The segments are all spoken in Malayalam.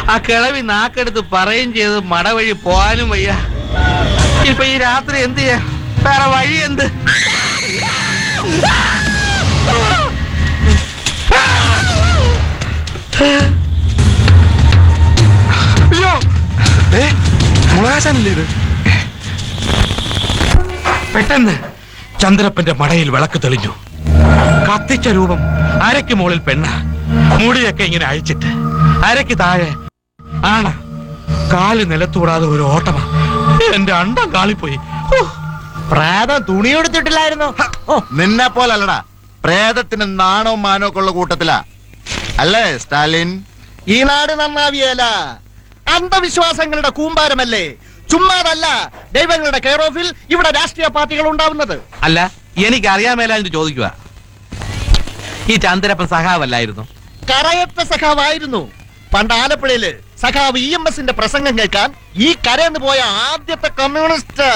ആ കിളവി നാക്കെടുത്ത് പറയും ചെയ്ത് മടവഴി പോകാനും വയ്യ ഇപ്പൊ ഈ രാത്രി എന്ത് ചെയ്യാ വേറെ വഴി എന്ത് അയ്യോ മുളകാശാനല്ലേ ഇത് പെട്ടെന്ന് ചന്ദ്രപ്പന്റെ മടയിൽ വിളക്ക് തെളിഞ്ഞു കത്തിച്ച രൂപം അരയ്ക്ക് മുകളിൽ പെണ്ണ മുടിയൊക്കെ ഇങ്ങനെ അഴിച്ചിട്ട് അരയ്ക്ക് താഴെ ആണ കാല് നിലത്തൂടാതെ ഒരു ഓട്ടമാ എന്റെ അണ്ടം കാളിപ്പോയി ഹൂ. പ്രാതം തുണി കൊടുത്തിട്ടില്ലായിരുന്നോ ഓ നിന്നെ പോലല്ലടാ പ്രേതത്തിന് നാണോ മാനോ ഒക്കെ ഉള്ള കൂട്ടത്തിലാ അല്ലേ സ്റ്റാലിൻ ഈ നാട് നന്നാവിയല അന്ധവിശ്വാസങ്ങളുടെ കൂമ്പാരമല്ലേ ചുമ്മാതല്ല ദൈവങ്ങളുടെ കെയർ ഓഫിൽ ഇവിടെ രാഷ്ട്രീയ പാർട്ടികൾ ഉണ്ടാവുന്നത് അല്ല എനിക്ക് അറിയാൻ മേലാഞ്ഞിട്ട് ചോദിക്കുക ഈ ചന്ദ്രപ്പൻ സഹാവല്ലായിരുന്നു കറയറ്റ സഖാവായിരുന്നു പണ്ട് ആലപ്പുഴയില് സഖാവ് ഇ എം എസിന്റെ പ്രസംഗം കേൾക്കാൻ ഈ കരയെന്ന് പോയ ആദ്യത്തെ കമ്മ്യൂണിസ്റ്റ്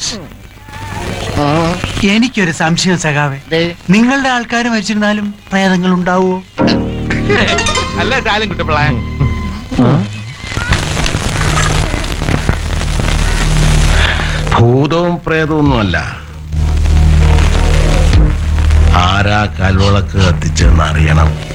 എനിക്കൊരു സംശയം സഖാവേ ദേ, നിങ്ങളുടെ ആൾക്കാർ മരിച്ചിരുന്നാലും പ്രേതങ്ങൾ ഉണ്ടാവുമോ അല്ല ചാലും കുട്ടപ്പിള്ള ഭൂതവും പ്രേതമൊന്നുമല്ല ആരാ കൽവിളക്ക് കത്തിച്ചെന്ന് അറിയണം